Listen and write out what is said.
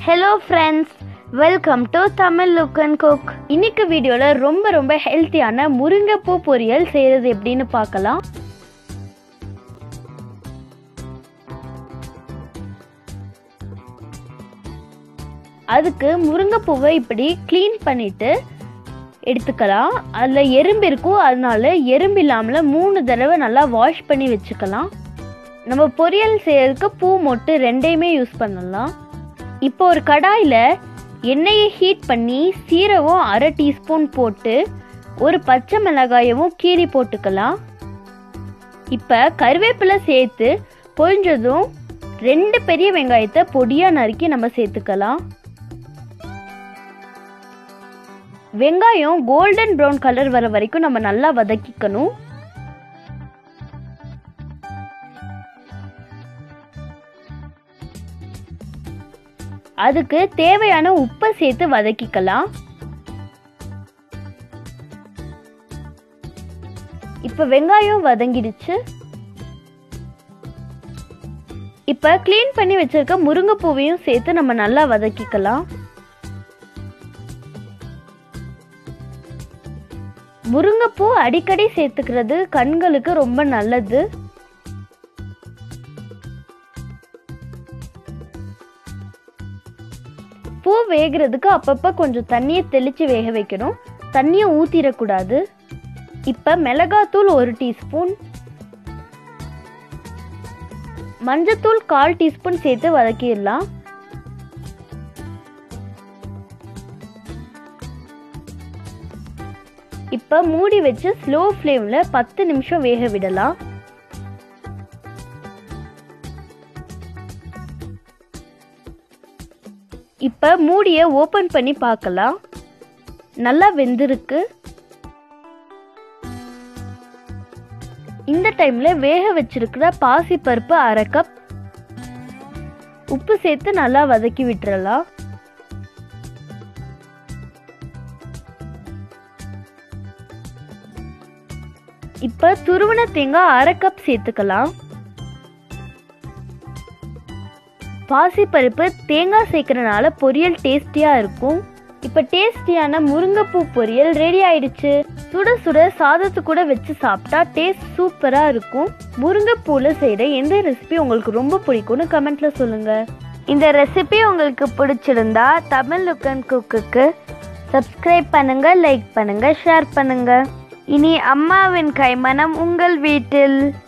hello friends welcome to Tamil look and cook இன்னைக்கு வீடியோவில் ரொம்ப ரொம்ப ஹெல்த்தியான முருங்கைப்பூ பொரியல் செய்கிறது எப்படின்னு பார்க்கலாம் அதுக்கு முருங்கைப்பூவை இப்படி க்ளீன் பண்ணிட்டு எடுத்துக்கலாம் அதில் எறும்பு இருக்கும் அதனால எறும்பு இல்லாமல் மூணு தடவை நல்லா வாஷ் பண்ணி வச்சுக்கலாம் நம்ம பொரியல் செய்யறதுக்கு பூ மொட்டு ரெண்டையுமே யூஸ் பண்ணலாம் இப்போ ஒரு கடாயில் எண்ணெயை ஹீட் பண்ணி சீரகம் அரை டீஸ்பூன் போட்டு ஒரு பச்சை மிளகாயவும் கீறி போட்டுக்கலாம் இப்போ கருவேப்பிலை சேர்த்து பொரிஞ்சதும் ரெண்டு பெரிய வெங்காயத்தை பொடியாக நறுக்கி நம்ம சேர்த்துக்கலாம் வெங்காயம் கோல்டன் ப்ரௌன் கலர் வர வரைக்கும் நம்ம நல்லா வதக்கிக்கணும் அதுக்கு தேவையான உப்பை சேர்த்து வதக்கிக்கலாம் இப்ப வெங்காயம் வதங்கிடுச்சு இப்ப க்ளீன் பண்ணி வச்சிருக்க முருங்கைப்பூவையும் சேர்த்து நம்ம நல்லா வதக்கிக்கலாம் முருங்கைப்பூ அடிக்கடி சேர்த்துக்கிறது கண்களுக்கு ரொம்ப நல்லது பூ வேகிறதுக்கு அப்பப்போ கொஞ்சம் தண்ணியை தெளித்து வேக வைக்கணும் தண்ணியை ஊற்றிடக்கூடாது இப்போ மிளகாத்தூள் ஒரு டீஸ்பூன் மஞ்சத்தூள் கால் டீஸ்பூன் சேர்த்து வதக்கிடலாம் இப்போ மூடி வச்சு ஸ்லோ ஃப்ளேமில் பத்து நிமிஷம் வேக விடலாம் இப்போ மூடியை ஓப்பன் பண்ணி பார்க்கலாம் நல்லா வெந்திருக்கு இந்த டைமில் வேக வச்சிருக்கிற பாசிப்பருப்பு அரை கப் உப்பு சேர்த்து நல்லா வதக்கி விட்டுறலாம் இப்போ துருவன தேங்காய் அரை கப் சேர்த்துக்கலாம் பாசிப்பருப்பு தேங்காய் சேர்க்கறனால பொரியல் டேஸ்டியாக இருக்கும் இப்போ டேஸ்டியான முருங்கைப்பூ பொரியல் ரெடி ஆயிடுச்சு சுட சுட சாதத்து கூட வச்சு சாப்பிட்டா டேஸ்ட் சூப்பராக இருக்கும் முருங்கைப்பூவில் செய்கிற எந்த ரெசிபி உங்களுக்கு ரொம்ப பிடிக்கும்னு கமெண்ட்ல சொல்லுங்க இந்த ரெசிபி உங்களுக்கு பிடிச்சிருந்தா தமிழ் லுக் அண்ட் குக்குக்கு சப்ஸ்கிரைப் பண்ணுங்க லைக் பண்ணுங்க ஷேர் பண்ணுங்க இனி அம்மாவின் கைமணம் உங்கள் வீட்டில்